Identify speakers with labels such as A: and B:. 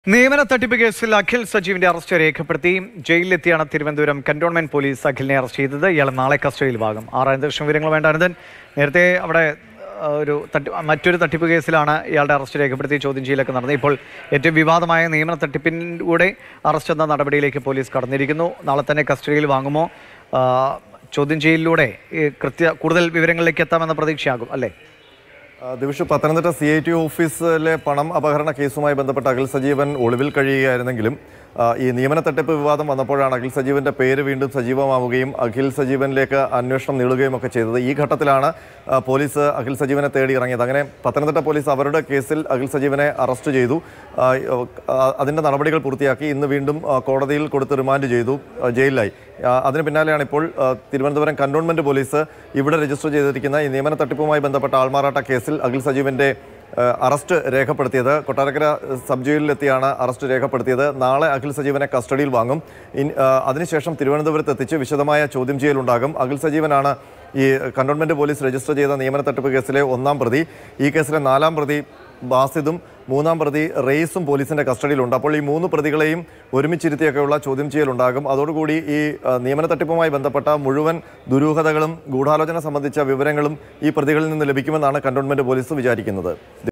A: നിയമന തട്ടിപ്പ് കേസിൽ അഖിൽ സജീവിന്റെ അറസ്റ്റ് രേഖപ്പെടുത്തി ജയിലിലെത്തിയാണ് തിരുവനന്തപുരം കന്റോൺമെന്റ് പോലീസ് അഖിലിനെ അറസ്റ്റ് ചെയ്തത് ഇയാൾ നാളെ കസ്റ്റഡിയിൽ വാങ്ങും ആറായിരം ലക്ഷം വിവരങ്ങൾ വേണ്ട അനന്തൻ നേരത്തെ അവിടെ ആ, ഒരു തട്ടി മറ്റൊരു തട്ടിപ്പ് കേസിലാണ് ഇയാളുടെ അറസ്റ്റ് രേഖപ്പെടുത്തി ചോദ്യം ചെയ്യലൊക്കെ നടന്നത് ഇപ്പോൾ ഏറ്റവും വിവാദമായ നിയമന തട്ടിപ്പിലൂടെ അറസ്റ്റ് എന്ന നടപടിയിലേക്ക് പോലീസ് കടന്നിരിക്കുന്നു നാളെ തന്നെ കസ്റ്റഡിയിൽ വാങ്ങുമോ ആ, ചോദ്യം ചെയ്യലിലൂടെ ഈ കൃത്യ കൂടുതൽ വിവരങ്ങളിലേക്ക് എത്താമെന്ന പ്രതീക്ഷയാകും അല്ലേ
B: ആ, Divish Pathanamthitta C I T ഓഫീസിലെ പണം അപഹരണ കേസുമായി ബന്ധപ്പെട്ട് അഖിൽ സജീവൻ ഒളിവിൽ കഴിയുകയായിരുന്നെങ്കിലും ആ, ഈ നിയമന തട്ടിപ്പ് വിവാദം വന്നപ്പോഴാണ് അഖിൽ സജീവന്റെ പേര് വീണ്ടും സജീവമാവുകയും അഖിൽ സജീവനിലേക്ക് അന്വേഷണം നീളുകയും ഒക്കെ ചെയ്തത് ഈ ഘട്ടത്തിലാണ് ആ, പോലീസ് അഖിൽ സജീവനെ തേടി ഇറങ്ങിയത് അങ്ങനെ പത്തനംതിട്ട പോലീസ് അവരുടെ കേസിൽ അഖിൽ സജീവനെ അറസ്റ്റ് ചെയ്തു ആ, ആ, അതിന്റെ നടപടികൾ പൂർത്തിയാക്കി ഇന്ന് വീണ്ടും ആ, കോടതിയിൽ കൊടുത്ത് റിമാൻഡ് ചെയ്തു ആ, ജയിലിലായി ആ, അതിന് പിന്നാലെയാണ് ഇപ്പോൾ ആ, തിരുവനന്തപുരം കന്റോൺമെന്റ് പോലീസ് ഇവിടെ രജിസ്റ്റർ ചെയ്തിരിക്കുന്ന ഈ നിയമന തട്ടിപ്പുമായി ബന്ധപ്പെട്ട ആൾമാറാട്ട കേസിൽ അഖിൽ സജീവന്റെ ആ, അറസ്റ്റ് രേഖപ്പെടുത്തിയത് കൊട്ടാരക്കര സബ് ജയിലിലെത്തിയാണ് അറസ്റ്റ് രേഖപ്പെടുത്തിയത് നാളെ അഖിൽ സജീവനെ കസ്റ്റഡിയിൽ വാങ്ങും ഇൻ- ആ, അതിനുശേഷം തിരുവനന്തപുരത്ത് എത്തിച്ച് വിശദമായ ചോദ്യം ചെയ്യലുണ്ടാകും അഖിൽ സജീവനാണ് ഈ കന്റോൺമെന്റ് പോലീസ് രജിസ്റ്റർ ചെയ്ത നിയമന തട്ടിപ്പ് കേസിലെ ഒന്നാം പ്രതി ഈ കേസിലെ നാലാം പ്രതി ബാസിദും മൂന്നാം പ്രതി റെയ്സും പോലീസിന്റെ കസ്റ്റഡിയിലുണ്ട് അപ്പോൾ ഈ മൂന്ന് പ്രതികളെയും ഒരുമിച്ചിരുത്തിയൊക്കെയുള്ള ചോദ്യം ചെയ്യലുണ്ടാകും അതോടുകൂടി ഈ ആ, നിയമന തട്ടിപ്പുമായി ബന്ധപ്പെട്ട മുഴുവൻ ദുരൂഹതകളും ഗൂഢാലോചന സംബന്ധിച്ച വിവരങ്ങളും ഈ പ്രതികളിൽ നിന്ന് ലഭിക്കുമെന്നാണ് കന്റോൺമെന്റ് പോലീസ് വിചാരിക്കുന്നത്